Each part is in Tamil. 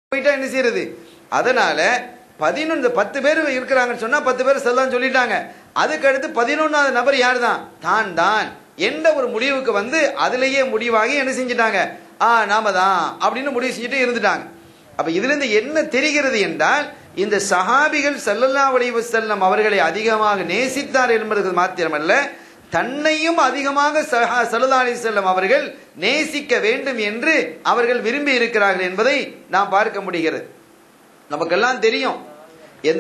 போயிட்டா என்ன செய்யறது அதனால பதினொன்று பத்து பேர் இருக்கிறாங்கன்னு சொன்னா பத்து பேர் செல்லாம் சொல்லிட்டாங்க அதுக்கு அடுத்து பதினொன்னாவது நபர் யார் தான் தான் தான் என்ற ஒரு முடிவுக்கு வந்து அதிலேயே முடிவாகி என்ன செஞ்சிட்டாங்க ஆ நாம தான் அப்படின்னு முடிவு செஞ்சுட்டு இருந்துட்டாங்க அப்ப இதுல இருந்து என்ன தெரிகிறது என்றால் இந்த சஹாபிகள் ஸல்லல்லாஹு அலைஹி வஸல்லம் அவர்களை அதிகமாக நேசித்தார் என்பது மாத்திரமல்ல தன்னையும் அதிகமாக சஹா ஸல்லல்லாஹு அலைஹி வஸல்லம் அவர்கள் நேசிக்க வேண்டும் என்று அவர்கள் விரும்பி இருக்கிறார்கள் என்பதை நாம் பார்க்க முடிகிறது நமக்கெல்லாம் தெரியும் இந்த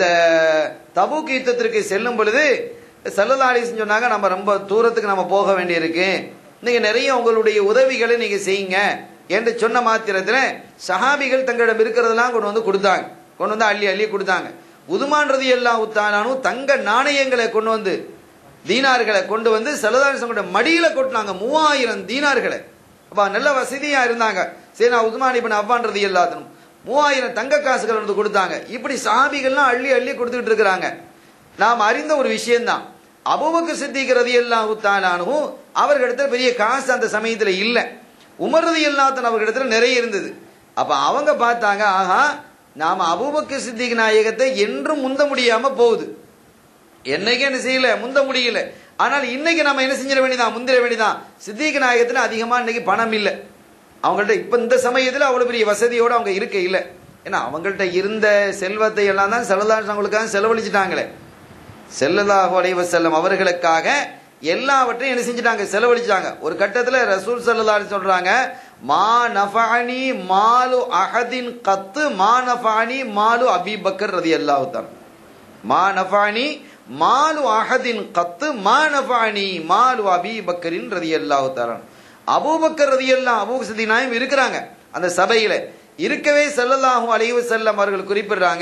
தபூக் யுத்தத்திற்கு செல்லும் பொழுது ஸல்லல்லாஹு அலைஹி வஸல்லம் சொன்னாங்க நம்ம ரொம்ப தூரத்துக்கு நம்ம போக வேண்டியிருக்கு நீங்க நிறைய உங்களுடைய உதவிகளை நீங்க செய்யுங்க என்று சொன்ன மாத்திரத்தில் சஹாபிகள் தங்களிடம் இருக்கிறதெல்லாம் கொண்டு வந்து கொடுத்தாங்க கொண்டு வந்து அள்ளி அள்ளி கொடுத்தாங்க உதுமான்றது எல்லாம் உத்தானானும் தங்க நாணயங்களை கொண்டு வந்து தீனார்களை கொண்டு வந்து செலதாரிசங்களோட மடியில கொட்டினாங்க மூவாயிரம் தீனார்களை அப்ப நல்ல வசதியா இருந்தாங்க சரி நான் உதுமான் இப்ப அவ்வான்றது எல்லாத்தனும் மூவாயிரம் தங்க காசுகள் வந்து கொடுத்தாங்க இப்படி சஹாபிகள்லாம் அள்ளி அள்ளி கொடுத்துட்டு இருக்கிறாங்க நாம் அறிந்த ஒரு விஷயம்தான் அபுபக்கு சித்திக்கிறது எல்லாம் உத்தானானும் அவர்களிடத்துல பெரிய காசு அந்த சமயத்துல இல்லை உமர்றது எல்லாத்தன் அவர்களிடத்துல நிறைய இருந்தது அப்ப அவங்க பார்த்தாங்க ஆஹா நாம அபுபக்கு சித்திக் நாயகத்தை என்றும் முந்த முடியாம போகுது என்னைக்கு என்ன செய்யல முந்த முடியல ஆனால் இன்னைக்கு நம்ம என்ன செஞ்சிட வேண்டியதான் முந்திர வேண்டியதான் சித்திக் நாயகத்துல அதிகமா இன்னைக்கு பணம் இல்லை அவங்கள்ட்ட இப்ப இந்த சமயத்துல அவ்வளவு பெரிய வசதியோட அவங்க இருக்க இல்லை ஏன்னா அவங்கள்ட்ட இருந்த செல்வத்தை எல்லாம் தான் செலதாசங்களுக்காக செலவழிச்சிட்டாங்களே செல்லல்லாஹு அலைஹி வஸல்லம் அவர்களுக்காக எல்லாவற்றையும் என்ன செஞ்சிட்டாங்க செலவழிச்சாங்க ஒரு கட்டத்துல ரசூல் ஸல்லல்லாஹு அலைஹி சொல்றாங்க மா நஃபஅனி மாலு அஹதின் கத்து மா நஃபஅனி மாலு அபி பக்கர் ரலியல்லாஹு தஆலா மா நஃபஅனி மாலு அஹதின் கத்து மா நஃபஅனி மாலு அபி பக்கரின் ரலியல்லாஹு தஆலா அபூபக்கர் ரலியல்லாஹு அபூ சித்தினாயும் இருக்கிறாங்க அந்த சபையில இருக்கவே ஸல்லல்லாஹு அலைஹி வஸல்லம் அவர்கள் குறிப்பிடுறாங்க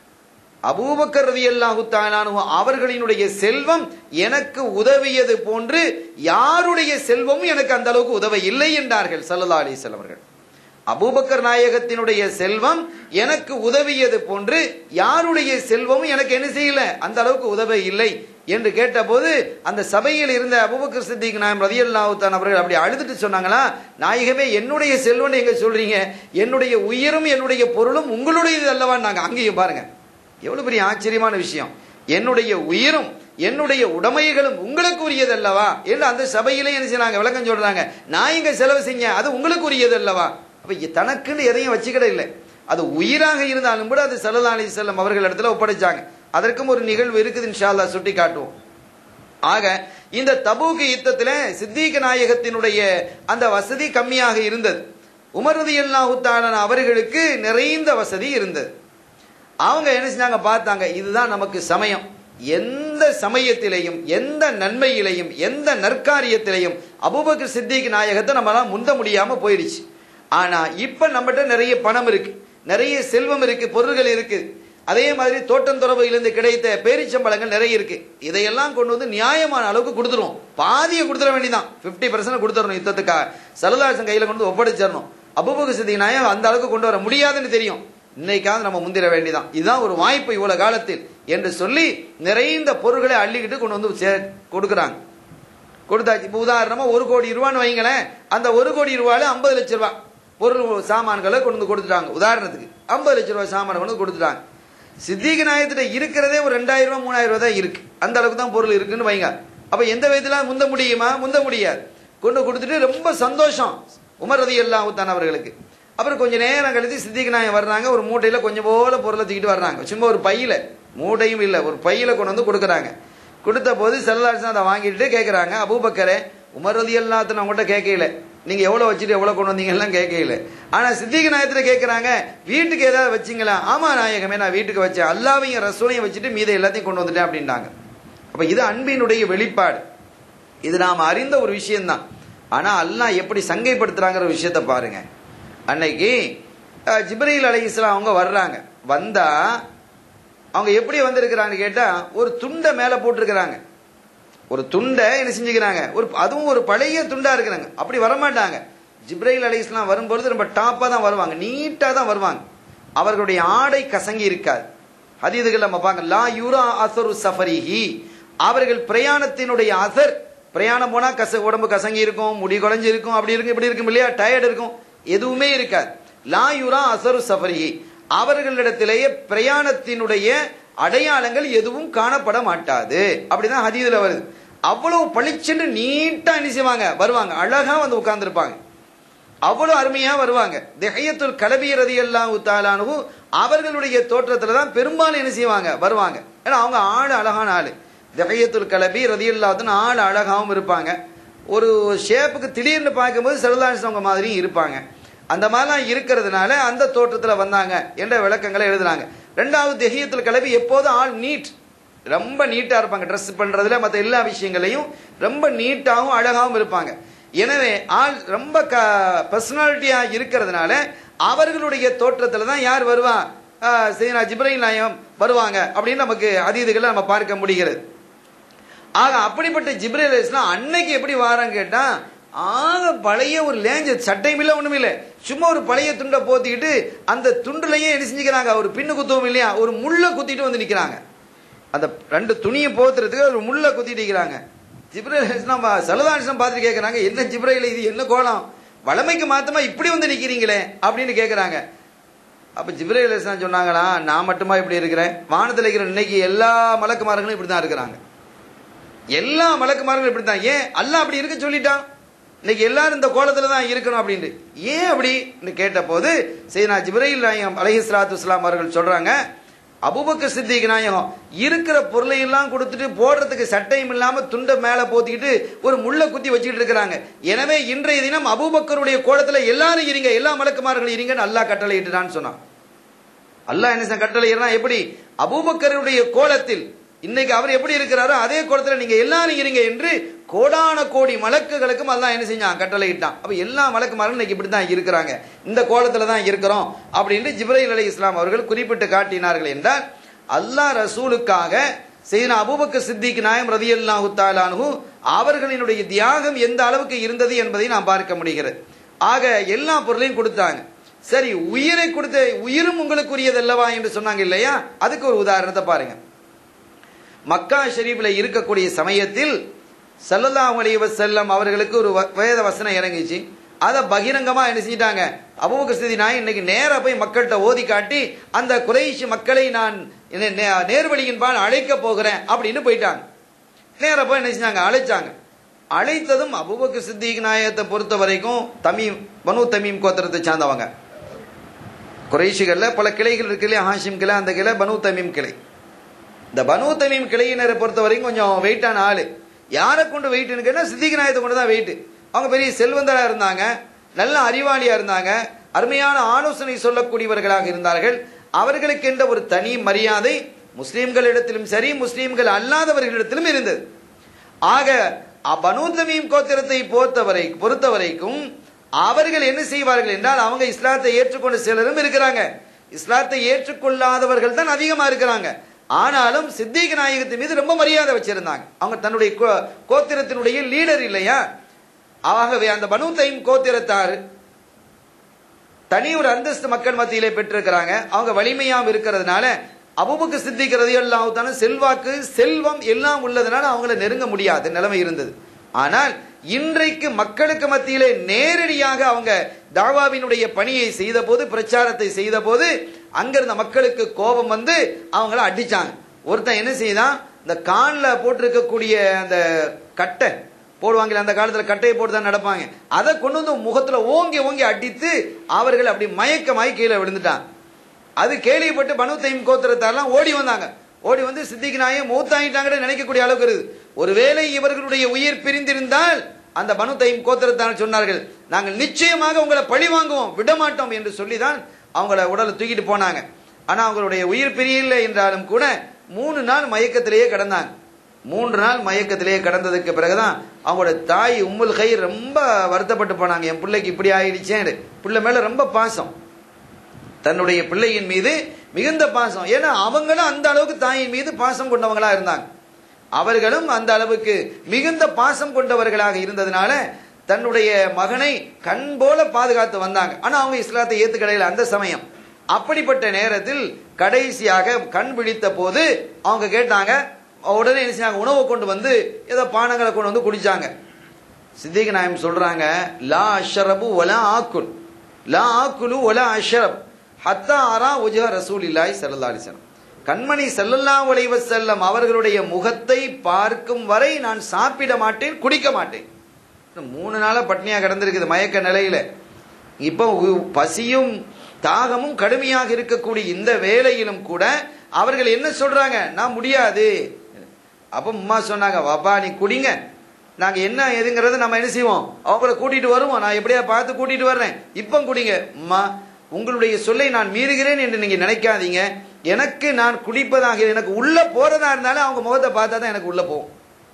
அபூபக்கர் ரலியல்லாஹு தஆலானு அவர்களினுடைய செல்வம் எனக்கு உதவியது போன்று யாருடைய செல்வமும் எனக்கு அந்த அளவுக்கு உதவ இல்லை என்றார்கள் ஸல்லல்லாஹு அலைஹி வஸல்லம் அவர்கள் அபூபக்கர் நாயகத்தினுடைய செல்வம் எனக்கு உதவியது போன்று யாருடைய செல்வமும் எனக்கு என்ன செய்யல அந்த அளவுக்கு உதவ இல்லை என்று கேட்டபோது அந்த சபையில் இருந்த அபூபக்கர் சித்திக் நாயம் ரதியல்லாஹு தான் அவர்கள் அப்படி அழுதுட்டு சொன்னாங்களா நாயகமே என்னுடைய செல்வம் எங்க சொல்றீங்க என்னுடைய உயிரும் என்னுடைய பொருளும் உங்களுடையது அல்லவா நாங்க அங்கேயும் பாருங்க எவ்வளவு பெரிய ஆச்சரியமான விஷயம் என்னுடைய உயிரும் என்னுடைய உடைமைகளும் உங்களுக்கு உரியது அல்லவா என்று அந்த சபையிலே என்ன செய்யறாங்க விளக்கம் சொல்றாங்க நான் இங்க செலவு செஞ்ச அது உங்களுக்கு உரியது அல்லவா அப்ப தனக்குன்னு எதையும் வச்சுக்கிட இல்லை அது உயிராக இருந்தாலும் கூட அது சல்லா அலி செல்லம் அவர்கள் இடத்துல ஒப்படைச்சாங்க அதற்கும் ஒரு நிகழ்வு இருக்குது இன்ஷால்லா சுட்டி காட்டுவோம் ஆக இந்த தபூக்கு யுத்தத்துல சித்திக நாயகத்தினுடைய அந்த வசதி கம்மியாக இருந்தது உமரது அல்லாஹுத்தான அவர்களுக்கு நிறைந்த வசதி இருந்தது அவங்க என்ன செஞ்சாங்க பார்த்தாங்க இதுதான் நமக்கு சமயம் எந்த சமயத்திலையும் எந்த நன்மையிலையும் எந்த நற்காரியத்திலையும் அபுபக்கர் சித்திக் நாயகத்தை நம்மளால முந்த முடியாம போயிடுச்சு ஆனா இப்ப நம்மகிட்ட நிறைய பணம் இருக்கு நிறைய செல்வம் இருக்கு பொருள்கள் இருக்கு அதே மாதிரி தோட்டந்துறவையிலிருந்து கிடைத்த பேரிச்சம்பழங்கள் நிறைய இருக்கு இதையெல்லாம் கொண்டு வந்து நியாயமான அளவுக்கு கொடுத்துருவோம் பாதியை கொடுத்துட வேண்டியதான் பிப்டி பர்சன்ட் கொடுத்துடணும் யுத்தத்துக்காக சரதாசன் கையில கொண்டு ஒப்படைச்சிடணும் அபுபக சித்திக் நாயகம் அந்த அளவுக்கு கொண்டு வர முடியாதுன்னு தெரியும் இன்னைக்காவது நம்ம முந்திர வேண்டிதான் இதுதான் ஒரு வாய்ப்பு இவ்வளவு காலத்தில் என்று சொல்லி நிறைந்த பொருட்களை அள்ளிக்கிட்டு கொண்டு வந்து சே- கொடுக்கறாங்க கொடுத்தாச்சு இப்போ உதாரணமா ஒரு கோடி ரூபான்னு வைங்களேன் அந்த ஒரு கோடி ரூபாயில ஐம்பது லட்ச ரூபாய் பொருள் சாமான்களை கொண்டு வந்து கொடுத்துட்டாங்க உதாரணத்துக்கு ஐம்பது லட்ச ரூபாய் சாமானை கொண்டு வந்து கொடுத்துட்டாங்க சித்திக நாயகத்திட்ட இருக்கிறதே ஒரு ரெண்டாயிரம் ரூபாய் மூணாயிரம் ரூபாய் தான் இருக்கு அந்த அளவுக்கு தான் பொருள் இருக்குன்னு வைங்க அப்ப எந்த விதத்துல முந்த முடியுமா முந்த முடியாது கொண்டு கொடுத்துட்டு ரொம்ப சந்தோஷம் உமர் ரதி அல்லாஹுத்தான் அவர்களுக்கு அப்புறம் கொஞ்ச நேரம் கழித்து சித்திக நாயகம் வர்றாங்க ஒரு மூட்டையில கொஞ்சம் போல பொருளை தூக்கிட்டு வர்றாங்க சும்மா ஒரு பையில மூட்டையும் இல்லை ஒரு பையில கொண்டு வந்து கொடுக்குறாங்க கொடுத்த போது செல்லாரிசன் அதை வாங்கிட்டு கேட்குறாங்க அபூபக்கரே உமர் ரதி அல்லாத்தன் அவங்கள்ட்ட கேட்கல நீங்க எவ்வளவு வச்சுட்டு எவ்வளவு கொண்டு வந்தீங்க எல்லாம் கேட்கல ஆனா சித்திக நாயகத்துல கேட்கறாங்க வீட்டுக்கு ஏதாவது வச்சீங்களா ஆமா நாயகமே நான் வீட்டுக்கு வச்சேன் அல்லாவையும் ரசூலையும் வச்சுட்டு மீத எல்லாத்தையும் கொண்டு வந்துட்டேன் அப்படின்ட்டாங்க அப்ப இது அன்பினுடைய வெளிப்பாடு இது நாம் அறிந்த ஒரு விஷயம்தான் ஆனா அல்லாஹ் எப்படி சங்கைப்படுத்துறாங்கிற ஒரு விஷயத்தை பாருங்க அன்னைக்கு அஹ், ஜிப்ரீல் அலை இஸ்லாம் அவங்க வர்றாங்க வந்தா அவங்க எப்படி வந்திருக்கிறாங்க கேட்டா ஒரு துண்டை மேல போட்டிருக்கிறாங்க ஒரு துண்டை என்ன செஞ்சுக்கிறாங்க ஒரு அதுவும் ஒரு பழைய துண்டா இருக்கிறாங்க அப்படி வரமாட்டாங்க ஜிப்ரைல் அலி இஸ்லாம் வரும்பொழுது ரொம்ப டாப்பா தான் வருவாங்க நீட்டா தான் வருவாங்க அவர்களுடைய ஆடை கசங்கி இருக்காது ஹதீதுகள் நம்ம பார்க்க லா யூரா அசரு சஃபரிஹி அவர்கள் பிரயாணத்தினுடைய அசர் பிரயாணம் போனா கச உடம்பு கசங்கி இருக்கும் முடி குறைஞ்சு இருக்கும் அப்படி இருக்கும் இப்படி இருக்கும் இல்லையா டயர்ட் இருக்கும் எதுவுமே இருக்காது லாயுரா அசரு சஃபரி அவர்களிடத்திலேயே பிரயாணத்தினுடைய அடையாளங்கள் எதுவும் காணப்பட மாட்டாது அப்படிதான் ஹதீதுல வருது அவ்வளவு பளிச்சென்று நீட்டா என்ன செய்வாங்க வருவாங்க அழகா வந்து உட்கார்ந்துருப்பாங்க அவ்வளவு அருமையா வருவாங்க திஹையத்துல் கலபி ரதி அல்லாஹு தாலானு அவர்களுடைய தோற்றத்துல தான் பெரும்பாலும் என்ன செய்வாங்க வருவாங்க ஏன்னா அவங்க ஆள் அழகான ஆளு திஹையத்துல் கலபி ரதி அல்லாத்துன்னு ஆள் அழகாவும் இருப்பாங்க ஒரு ஷேப்புக்கு திடீர்னு பார்க்கும்போது செல்தாசவங்க மாதிரியும் இருப்பாங்க அந்த மாதிரிலாம் இருக்கிறதுனால அந்த தோற்றத்துல வந்தாங்க என்ற விளக்கங்களை எழுதுனாங்க ரெண்டாவது திஹையத்துல் கலபி எப்போதும் ஆள் நீட் ரொம்ப நீட்டா இருப்பாங்க ட்ரெஸ் பண்றதுல மற்ற எல்லா விஷயங்களையும் ரொம்ப நீட்டாகவும் அழகாகவும் இருப்பாங்க எனவே ஆள் ரொம்ப க பர்சனாலிட்டியா இருக்கிறதுனால அவர்களுடைய தோற்றத்துல தான் யார் வருவா சீனா ஜிப்ரைல் நாயம் வருவாங்க அப்படின்னு நமக்கு அதீதுகளை நம்ம பார்க்க முடிகிறது ஆக அப்படிப்பட்ட ஜிப்ரேல் அலிஸ்லாம் அன்னைக்கு எப்படி வாராங்க கேட்டா ஆக பழைய ஒரு லேஞ்ச சட்டையும் இல்லை ஒண்ணும் இல்லை சும்மா ஒரு பழைய துண்டை போத்திக்கிட்டு அந்த துண்டுலயே என்ன செஞ்சுக்கிறாங்க ஒரு பின்னு குத்துவோம் இல்லையா ஒரு முள்ள குத்திட்டு வந்து நிக்கிறாங்க அந்த ரெண்டு துணியை போத்துறதுக்கு ஒரு முள்ள குத்திட்டு நிக்கிறாங்க ஜிப்ரேல் சலதானிசம் பார்த்துட்டு கேட்கறாங்க என்ன ஜிப்ரையில் இது என்ன கோலம் வளமைக்கு மாத்தமா இப்படி வந்து நிக்கிறீங்களே அப்படின்னு கேட்கறாங்க அப்ப ஜிப்ரேல் அலிஸ்லாம் சொன்னாங்களா நான் மட்டுமா இப்படி இருக்கிறேன் வானத்தில் இருக்கிற இன்னைக்கு எல்லா மலக்குமார்களும் இப்படி தான் இருக்கிறாங்க எல்லா மலக்குமார்களும் இப்படி தான் ஏன் அல்லாஹ் அப்படி இருக்க சொல்லிட்டான் இன்னைக்கு எல்லாரும் இந்த கோலத்துல தான் இருக்கணும் அப்படின்ட்டு ஏன் அப்படின்னு கேட்ட போது சரி நான் ஜிப்ரைல் நாயகம் அலஹி சலாத்து இஸ்லாம் அவர்கள் சொல்றாங்க அபுபக்க சித்திக் நாயகம் இருக்கிற பொருளை எல்லாம் கொடுத்துட்டு போடுறதுக்கு சட்டையும் இல்லாம துண்டை மேல போத்திக்கிட்டு ஒரு முள்ள குத்தி வச்சுக்கிட்டு இருக்கிறாங்க எனவே இன்றைய தினம் அபுபக்கருடைய கோலத்துல எல்லாரும் இருங்க எல்லா மலக்குமார்களும் இருங்கன்னு அல்லாஹ் கட்டளை இட்டுடான்னு சொன்னான் அல்லாஹ் என்ன கட்டளை எப்படி அபூபக்கருடைய கோலத்தில் இன்னைக்கு அவர் எப்படி இருக்கிறாரோ அதே கோலத்துல நீங்க எல்லாரும் இருங்க என்று கோடான கோடி மலக்குகளுக்கும் அல்லாஹ் என்ன செஞ்சான் கட்டளை இட்டான் அப்ப எல்லா மலக்குமாரும் இன்னைக்கு இப்படி தான் இருக்கிறாங்க இந்த கோலத்துல தான் இருக்கிறோம் அப்படின்னு ஜிப்ரைல் அலி இஸ்லாம் அவர்கள் குறிப்பிட்டு காட்டினார்கள் என்றால் அல்லாஹ் ரசூலுக்காக செய்தின அபூபக்க சித்திக் நாயம் ரதி அல்லாஹு தாலானு அவர்களினுடைய தியாகம் எந்த அளவுக்கு இருந்தது என்பதை நாம் பார்க்க முடிகிறது ஆக எல்லா பொருளையும் கொடுத்தாங்க சரி உயிரை கொடுத்த உயிரும் உங்களுக்குரியது அல்லவா என்று சொன்னாங்க இல்லையா அதுக்கு ஒரு உதாரணத்தை பாருங்க மக்கா ஷெரீஃபில் இருக்கக்கூடிய சமயத்தில் சல்லல்லாஹு அலைஹி வஸல்லம் அவர்களுக்கு ஒரு வ- வேத வசனம் இறங்கிச்சு அதை பகிரங்கமா என்ன செஞ்சிட்டாங்க அபூபக்கர் சிதி நான் இன்னைக்கு நேரா போய் மக்கள்கிட்ட ஓதி காட்டி அந்த குறைஷி மக்களை நான் நே- நே- நேர்வழியின்பால் அழைக்க போகிறேன் அப்படின்னு போயிட்டாங்க நேரா போய் என்ன செஞ்சாங்க அழைச்சாங்க அழைத்ததும் அபூபக்கர் சித்திக் நாயகத்தை பொறுத்த வரைக்கும் தமீம் பனு தமீம் கோத்திரத்தை சார்ந்தவங்க குறைஷிகள்ல பல கிளைகள் இருக்கு இல்லையா ஹாஷிம் கிளை அந்த கிளை பனு தமீம் கிளை இந்த பனு தமீம் கிளையினரை பொறுத்த வரைக்கும் கொஞ்சம் வெயிட்டான ஆளு யாரை கொண்டு வெயிட்னு கேட்டா சித்திக் நாயகத்தை கொண்டு தான் வெயிட் அவங்க பெரிய செல்வந்தரா இருந்தாங்க நல்ல அறிவாளியா இருந்தாங்க அருமையான ஆலோசனை சொல்லக்கூடியவர்களாக இருந்தார்கள் அவர்களுக்கென்ற ஒரு தனி மரியாதை முஸ்லிம்களிடத்திலும் சரி முஸ்லிம்கள் அல்லாதவர்களிடத்திலும் இருந்தது ஆக பனு தமீம் கோத்திரத்தை பொறுத்தவரை பொறுத்தவரைக்கும் அவர்கள் என்ன செய்வார்கள் என்றால் அவங்க இஸ்லாத்தை ஏற்றுக்கொண்ட சிலரும் இருக்கிறாங்க இஸ்லாத்தை ஏற்றுக்கொள்ளாதவர்கள் தான் அதிகமா இருக்கிறாங்க ஆனாலும் சித்திக் நாயகத்தின் மீது ரொம்ப மரியாதை வச்சிருந்தாங்க அவங்க தன்னுடைய கோ- கோத்திரத்தினுடைய லீடர் இல்லையா ஆகவே அந்த பனு தைம் கோத்திரத்தார் தனி ஒரு அந்தஸ்து மக்கள் மத்தியிலே பெற்றிருக்கிறாங்க அவங்க வலிமையாம் இருக்கிறதுனால அபுபக்கு சித்திக்கிறது எல்லாம் செல்வாக்கு செல்வம் எல்லாம் உள்ளதுனால அவங்கள நெருங்க முடியாத நிலைமை இருந்தது ஆனால் இன்றைக்கு மக்களுக்கு மத்தியிலே நேரடியாக அவங்க தாவாவினுடைய பணியை செய்த போது பிரச்சாரத்தை செய்த போது அங்கிருந்த மக்களுக்கு கோபம் வந்து அவங்கள அடிச்சாங்க ஒருத்தன் என்ன செய்தான் இந்த கான்ல போட்டிருக்கக்கூடிய அந்த கட்டை போடுவாங்களே அந்த காலத்துல கட்டையை போட்டு தான் நடப்பாங்க அதை கொண்டு வந்து முகத்துல ஓங்கி ஓங்கி அடித்து அவர்கள் அப்படி மயக்கமாய் கீழே விழுந்துட்டாங்க அது கேள்விப்பட்டு பனு தைம் கோத்திரத்தாரெல்லாம் ஓடி வந்தாங்க ஓடி வந்து சித்திக் நாயம் மூத்தாயிட்டாங்கன்னு நினைக்கக்கூடிய அளவுக்கு இருக்குது ஒருவேளை இவர்களுடைய உயிர் பிரிந்திருந்தால் அந்த பனு தைம் கோத்திரத்தார் சொன்னார்கள் நாங்கள் நிச்சயமாக உங்களை பழி வாங்குவோம் விடமாட்டோம் என்று சொல்லிதான் அவங்கள உடலை தூக்கிட்டு போனாங்க ஆனா அவங்களுடைய உயிர் பிரியவில்லை என்றாலும் கூட மூணு நாள் மயக்கத்திலேயே கிடந்தாங்க மூன்று நாள் மயக்கத்திலேயே கடந்ததுக்கு பிறகுதான் அவங்களோட தாய் உம்முல் கை ரொம்ப வருத்தப்பட்டு போனாங்க என் பிள்ளைக்கு இப்படி ஆயிடுச்சேன் பிள்ளை மேல ரொம்ப பாசம் தன்னுடைய பிள்ளையின் மீது மிகுந்த பாசம் ஏன்னா அவங்களும் அந்த அளவுக்கு தாயின் மீது பாசம் கொண்டவங்களா இருந்தாங்க அவர்களும் அந்த அளவுக்கு மிகுந்த பாசம் கொண்டவர்களாக இருந்ததுனால தன்னுடைய மகனை கண் போல பாதுகாத்து வந்தாங்க ஆனா அவங்க இஸ்லாத்தை ஏத்துக்கடையில அந்த சமயம் அப்படிப்பட்ட நேரத்தில் கடைசியாக கண் விழித்த போது அவங்க கேட்டாங்க உடனே என்ன செஞ்சாங்க உணவை கொண்டு வந்து ஏதோ பானங்களை கொண்டு வந்து குடிச்சாங்க சித்திக் நாயம் சொல்றாங்க லா அஷரபு வலா ஆக்குல் லா ஆக்குலு ஒலா அஷரப் ஹத்தா அரா உஜஹ ரசூலில்லாஹி ஸல்லல்லாஹு அலைஹி வஸல்லம் கண்மணி ஸல்லல்லாஹு அலைஹி வஸல்லம் அவர்களுடைய முகத்தை பார்க்கும் வரை நான் சாப்பிட மாட்டேன் குடிக்க மாட்டேன் மூணு நாளா பட்னியா கிடந்திருக்குது மயக்க நிலையில இப்போ உ- பசியும் தாகமும் கடுமையாக இருக்கக்கூடிய இந்த வேளையிலும் கூட அவர்கள் என்ன சொல்றாங்க நான் முடியாது அப்ப அம்மா சொன்னாங்க வாப்பா நீ குடிங்க நாங்க என்ன எதுங்கிறத நம்ம என்ன செய்வோம் அவங்கள கூட்டிட்டு வருவோம் நான் எப்படியா பார்த்து கூட்டிட்டு வர்றேன் இப்போ குடிங்க அம்மா உங்களுடைய சொல்லை நான் மீறுகிறேன் என்று நீங்க நினைக்காதீங்க எனக்கு நான் குடிப்பதாக எனக்கு உள்ள போறதா இருந்தாலும் அவங்க முகத்தை பார்த்தா தான் எனக்கு உள்ள போகும்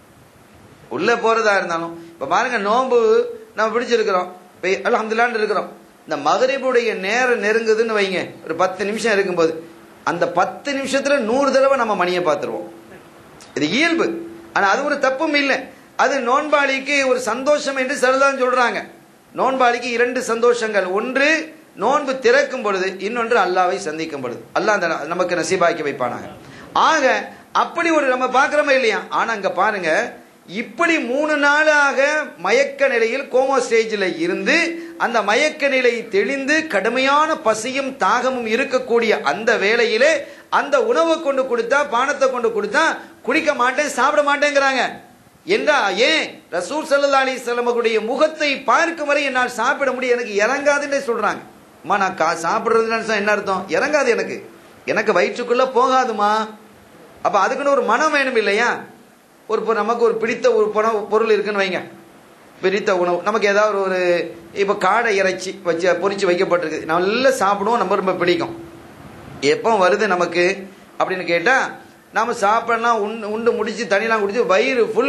உள்ள போறதா இருந்தாலும் இப்ப பாருங்க நோன்பு நம்ம பிடிச்சிருக்கிறோம் இப்ப அல்ஹம்துலில்லாஹ்னு இருக்கிறோம் இந்த மகரிபுடைய நேரம் நெருங்குதுன்னு வைங்க ஒரு பத்து நிமிஷம் இருக்கும்போது அந்த பத்து நிமிஷத்துல நூறு தடவை நம்ம மணியை பார்த்துருவோம் இது இயல்பு ஆனா அது ஒரு தப்பும் இல்லை அது நோன்பாளிக்கு ஒரு சந்தோஷம் என்று சரிதான் சொல்றாங்க நோன்பாளிக்கு இரண்டு சந்தோஷங்கள் ஒன்று நோன்பு திறக்கும் பொழுது இன்னொன்று அல்லாவை சந்திக்கும் பொழுது அல்லாஹ் அந்த நமக்கு நசீபாக்கி வைப்பானாங்க ஆக அப்படி ஒரு நம்ம பார்க்கிறோமா இல்லையா ஆனா அங்க பாருங்க இப்படி மூணு நாளாக மயக்க நிலையில் கோமா ஸ்டேஜில் இருந்து அந்த மயக்க நிலை தெளிந்து கடுமையான பசியும் தாகமும் இருக்கக்கூடிய அந்த வேளையிலே அந்த உணவை கொண்டு கொடுத்தா பானத்தை கொண்டு கொடுத்தா குடிக்க மாட்டேன் சாப்பிட மாட்டேங்கிறாங்க என்றா ஏன் ரசூல் சல்லா அலி செல்லமகுடைய முகத்தை பார்க்கும் வரை என்னால் சாப்பிட முடியும் எனக்கு இறங்காதுன்னே சொல்றாங்க அம்மா நான் கா சாப்பிடுறதுன்னு என்ன அர்த்தம் இறங்காது எனக்கு எனக்கு வயிற்றுக்குள்ள போகாதுமா அப்ப அதுக்குன்னு ஒரு மனம் வேணும் இல்லையா ஒரு இப்போ நமக்கு ஒரு பிடித்த ஒரு பணம் பொருள் இருக்குன்னு வைங்க பிடித்த உணவு நமக்கு ஏதாவது ஒரு இப்போ காடை இறைச்சி வச்சு பொரிச்சு வைக்கப்பட்டிருக்கு நல்லா சாப்பிடுவோம் நம்ம ரொம்ப பிடிக்கும் எப்போ வருது நமக்கு அப்படின்னு கேட்டா நம்ம சாப்பிடலாம் உண்டு உண்டு முடிச்சு தண்ணிலாம் குடிச்சு வயிறு ஃபுல்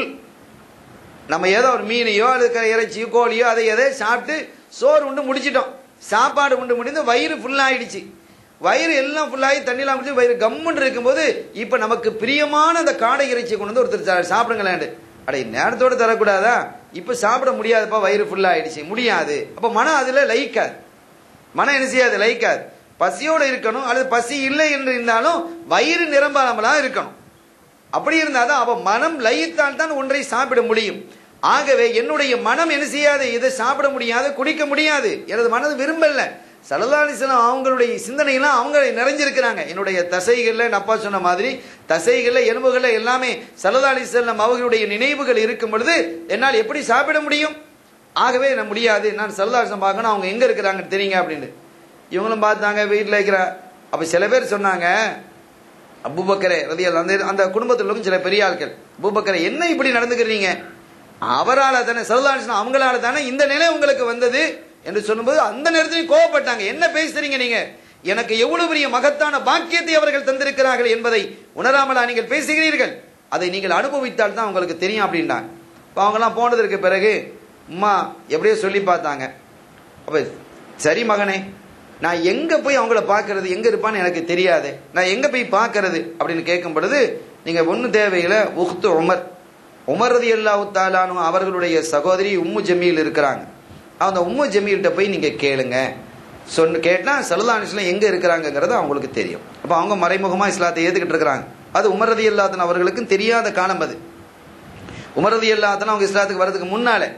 நம்ம ஏதோ ஒரு மீனையோ அல்லது இறைச்சியோ கோழியோ அதை எதை சாப்பிட்டு சோறு உண்டு முடிச்சிட்டோம் சாப்பாடு உண்டு முடிந்து வயிறு ஃபுல்லாகிடுச்சு வயிறு எல்லாம் ஃபுல்லாகி தண்ணிலாம் குடிச்சு வயிறு கம்முன்னு இருக்கும்போது இப்போ நமக்கு பிரியமான அந்த காடை இறைச்சியை கொண்டு வந்து ஒருத்தர் சா- சாப்பிடுங்களேன் அடே நேரத்தோடு தரக்கூடாதா இப்போ சாப்பிட முடியாதுப்பா வயிறு ஃபுல்லாகிடுச்சு முடியாது அப்போ மனம் அதில் லயிக்காது மனம் என்ன செய்யாது லயிக்காது பசியோட இருக்கணும் அல்லது பசி இல்லை என்று இருந்தாலும் வயிறு நிரம்பாமலா இருக்கணும் அப்படி இருந்தாதான் அவ மனம் லயித்தால் தான் ஒன்றை சாப்பிட முடியும் ஆகவே என்னுடைய மனம் என்ன செய்யாது இதை சாப்பிட முடியாது குடிக்க முடியாது எனது மனது விரும்பல சலதாலிசனம் அவங்களுடைய சிந்தனையெல்லாம் அவங்க நிறைஞ்சிருக்கிறாங்க என்னுடைய தசைகள்ல என் அப்பா சொன்ன மாதிரி தசைகள்ல எலும்புகள்ல எல்லாமே சலதாலிசனம் அவர்களுடைய நினைவுகள் இருக்கும் பொழுது என்னால் எப்படி சாப்பிட முடியும் ஆகவே நான் முடியாது நான் சரதாசம் பார்க்கணும் அவங்க எங்க இருக்கிறாங்கன்னு தெரியுங்க அப்படின்னு இவங்களும் பார்த்தாங்க வீட்டில் இருக்கிற அப்ப சில பேர் சொன்னாங்க அபூபக்கரே ரதியல் அந்த அந்த குடும்பத்தில் இருக்கும் சில பெரிய ஆட்கள் அபூபக்கரே என்ன இப்படி நடந்துக்கிறீங்க அவரால தானே சரதாசனம் அவங்களால தானே இந்த நிலை உங்களுக்கு வந்தது என்று சொல்லும்போது அந்த நேரத்திலையும் கோவப்பட்டாங்க என்ன பேசுறீங்க நீங்க எனக்கு எவ்வளவு பெரிய மகத்தான பாக்கியத்தை அவர்கள் தந்திருக்கிறார்கள் என்பதை உணராமலா நீங்கள் பேசுகிறீர்கள் அதை நீங்கள் அனுபவித்தால் தான் உங்களுக்கு தெரியும் அப்படின்னாங்க இப்போ அவங்கெல்லாம் போனதற்கு பிறகு அம்மா எப்படியோ சொல்லி பார்த்தாங்க அப்ப சரி மகனே நான் எங்க போய் அவங்கள பார்க்கறது எங்க இருப்பான்னு எனக்கு தெரியாது நான் எங்க போய் பார்க்கறது அப்படின்னு கேட்கும் பொழுது நீங்க ஒன்றும் தேவையில்லை உஹ்து உமர் உமர் ரதி அல்லாஹு தாலானு அவர்களுடைய சகோதரி உம்மு ஜமீல் இருக்கிறாங்க அந்த உம்மு ஜமீல்கிட்ட போய் நீங்க கேளுங்க சொன்னு கேட்டா சலுதானிஸ்லாம் எங்க இருக்கிறாங்கங்கிறது அவங்களுக்கு தெரியும் அப்ப அவங்க மறைமுகமா இஸ்லாத்தை ஏத்துக்கிட்டு இருக்கிறாங்க அது உமர் ரதி அல்லாத்தன் அவர்களுக்கும் தெரியாத காலம் அது உமர் ரதி அல்லாத்தன் அவங்க இஸ்லாத்துக்கு வர்றதுக்கு முன்னாலே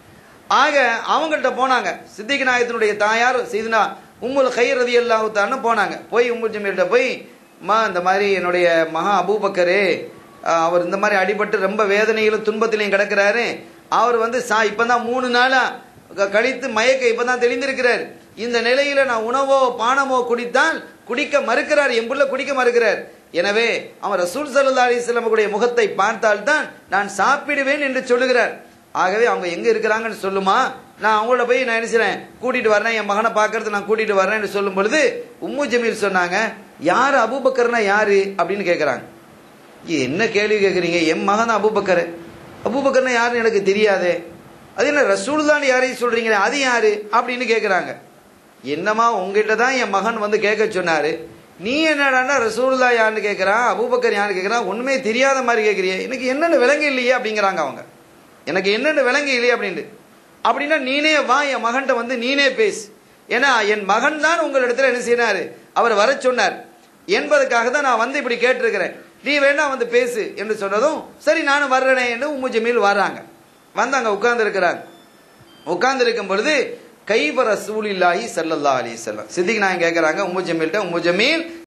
ஆக அவங்கள்ட்ட போனாங்க சித்திக் நாயத்தினுடைய தாயார் செய்தினா உம்முல் கயிர் ரதி அல்லாஹுத்தான்னு போனாங்க போய் உம்முல் ஜமீல்கிட்ட போய் அம்மா இந்த மாதிரி என்னுடைய மகா அபூபக்கரே அஹ், அவர் இந்த மாதிரி அடிபட்டு ரொம்ப வேதனையிலும் துன்பத்திலையும் கிடக்கிறாரு அவர் வந்து சா இப்பதான் மூணு நாளா க- கழித்து மயக்க இப்பதான் தெளிந்திருக்கிறார் இந்த நிலையில நான் உணவோ பானமோ குடித்தால் குடிக்க மறுக்கிறார் என் புள்ள குடிக்க மறுக்கிறார் எனவே அவன் ரசூல் சல்லா அலிஸ்லாமுடைய முகத்தை பார்த்தால்தான் நான் சாப்பிடுவேன் என்று சொல்லுகிறார் ஆகவே அவங்க எங்க இருக்கிறாங்கன்னு சொல்லுமா நான் அவங்கள போய் நான் என்ன செய்றேன் கூட்டிட்டு வரேன் என் மகனை பார்க்கறது நான் கூட்டிட்டு வரேன்னு சொல்லும் பொழுது உம்மு ஜமீல் சொன்னாங்க யாரு அபூபக்கர்னா யாரு அப்படின்னு கேட்கறாங்க இது என்ன கேள்வி கேட்குறீங்க என் மகன் தான் அபூபக்கர் அபூபக்கர்னா யாருன்னு எனக்கு தெரியாதே அது என்ன ரசூல் தான் யாரையும் சொல்றீங்களே அது யாரு அப்படின்னு கேட்குறாங்க என்னம்மா உங்ககிட்ட தான் என் மகன் வந்து கேட்க சொன்னாரு நீ என்னடான்னா ரசூலுல்லா யாருன்னு கேட்குறான் அபூபக்கர் யாருன்னு கேட்குறான் ஒண்ணுமே தெரியாத மாதிரி கேட்குறியே எனக்கு என்னென்னு விளங்க இல்லையே அப்படிங்கிறாங்க அவங்க எனக்கு என்னென்னு விளங்க இல்லையே அப்படின்ட்டு அப்படின்னா நீனே வா என் மகன்கிட்ட வந்து நீனே பேசு ஏன்னா என் மகன் தான் உங்களிடத்துல என்ன செய்யினாரு அவர் வர சொன்னார் என்பதற்காக தான் நான் வந்து இப்படி கேட்டிருக்கிறேன் நீ வேணா வந்து பேசு என்று சொன்னதும் சரி நானும் வர்றேனே என்று உம்மு ஜமீல் வர்றாங்க வந்து அங்க உட்கார்ந்து இருக்கிறார் உட்கார்ந்து இருக்கும் பொழுது கைவ ரசூலில்லாஹி ஸல்லல்லாஹு அலைஹி வஸல்லம் சித்திக் நாயகம் கேக்குறாங்க உம்மு ஜமீல்ட்ட உம்மு ஜமீல்